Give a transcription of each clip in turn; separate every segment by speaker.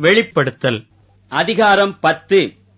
Speaker 1: வெளிப்படுத்தல்
Speaker 2: அதிகாரம் பத்து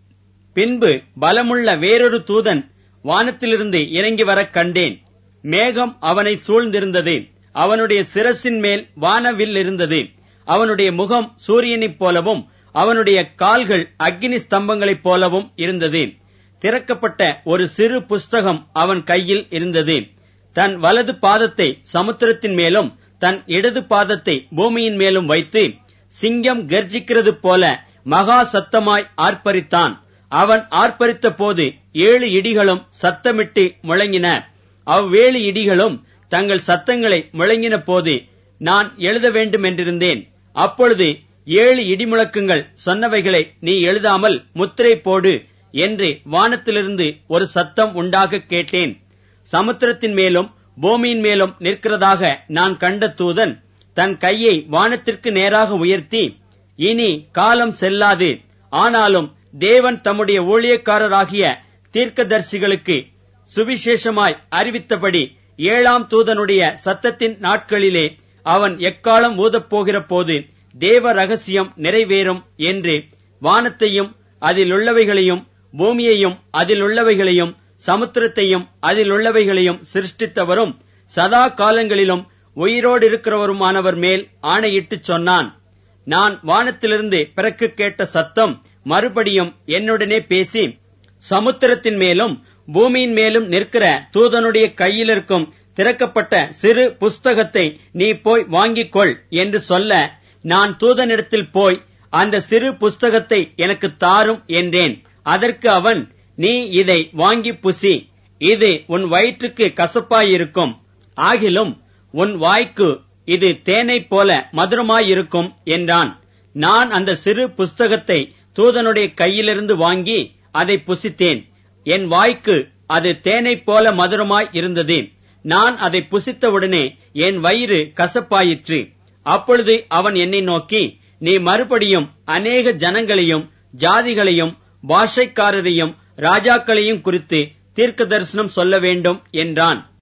Speaker 2: பின்பு பலமுள்ள வேறொரு தூதன் வானத்திலிருந்து இறங்கி வரக் கண்டேன் மேகம் அவனை சூழ்ந்திருந்தது அவனுடைய சிரசின் மேல் வானவில் இருந்தது அவனுடைய முகம் சூரியனைப் போலவும் அவனுடைய கால்கள் அக்கினி ஸ்தம்பங்களைப் போலவும் இருந்தது திறக்கப்பட்ட ஒரு சிறு புஸ்தகம் அவன் கையில் இருந்தது தன் வலது பாதத்தை சமுத்திரத்தின் மேலும் தன் இடது பாதத்தை பூமியின் மேலும் வைத்து சிங்கம் கர்ஜிக்கிறது போல மகா சத்தமாய் ஆர்ப்பரித்தான் அவன் ஆர்ப்பரித்த போது ஏழு இடிகளும் சத்தமிட்டு முழங்கின அவ்வேழு இடிகளும் தங்கள் சத்தங்களை முழங்கின போது நான் எழுத வேண்டும் என்றிருந்தேன் அப்பொழுது ஏழு இடிமுழக்கங்கள் சொன்னவைகளை நீ எழுதாமல் முத்திரை போடு என்று வானத்திலிருந்து ஒரு சத்தம் உண்டாக கேட்டேன் சமுத்திரத்தின் மேலும் பூமியின் மேலும் நிற்கிறதாக நான் கண்ட தூதன் தன் கையை வானத்திற்கு நேராக உயர்த்தி இனி காலம் செல்லாது ஆனாலும் தேவன் தம்முடைய ஊழியக்காரராகிய தீர்க்கதரிசிகளுக்கு சுவிசேஷமாய் அறிவித்தபடி ஏழாம் தூதனுடைய சத்தத்தின் நாட்களிலே அவன் எக்காலம் ஊதப்போகிற போது தேவ ரகசியம் நிறைவேறும் என்று வானத்தையும் அதிலுள்ளவைகளையும் பூமியையும் அதிலுள்ளவைகளையும் சமுத்திரத்தையும் அதிலுள்ளவைகளையும் சிருஷ்டித்தவரும் சதா காலங்களிலும் உயிரோடு இருக்கிறவருமானவர் மேல் ஆணையிட்டுச் சொன்னான் நான் வானத்திலிருந்து பிறக்கு கேட்ட சத்தம் மறுபடியும் என்னுடனே பேசி சமுத்திரத்தின் மேலும் பூமியின் மேலும் நிற்கிற தூதனுடைய கையில் இருக்கும் திறக்கப்பட்ட சிறு புஸ்தகத்தை நீ போய் வாங்கிக் கொள் என்று சொல்ல நான் தூதனிடத்தில் போய் அந்த சிறு புஸ்தகத்தை எனக்கு தாரும் என்றேன் அதற்கு அவன் நீ இதை வாங்கி புசி இது உன் வயிற்றுக்கு கசப்பாயிருக்கும் ஆகிலும் உன் வாய்க்கு இது தேனைப் போல மதுரமாயிருக்கும் என்றான் நான் அந்த சிறு புஸ்தகத்தை தூதனுடைய கையிலிருந்து வாங்கி அதை புசித்தேன் என் வாய்க்கு அது தேனைப் போல மதுரமாய் இருந்தது நான் அதை புசித்தவுடனே என் வயிறு கசப்பாயிற்று அப்பொழுது அவன் என்னை நோக்கி நீ மறுபடியும் அநேக ஜனங்களையும் ஜாதிகளையும் பாஷைக்காரரையும் ராஜாக்களையும் குறித்து தீர்க்க தரிசனம் சொல்ல வேண்டும் என்றான்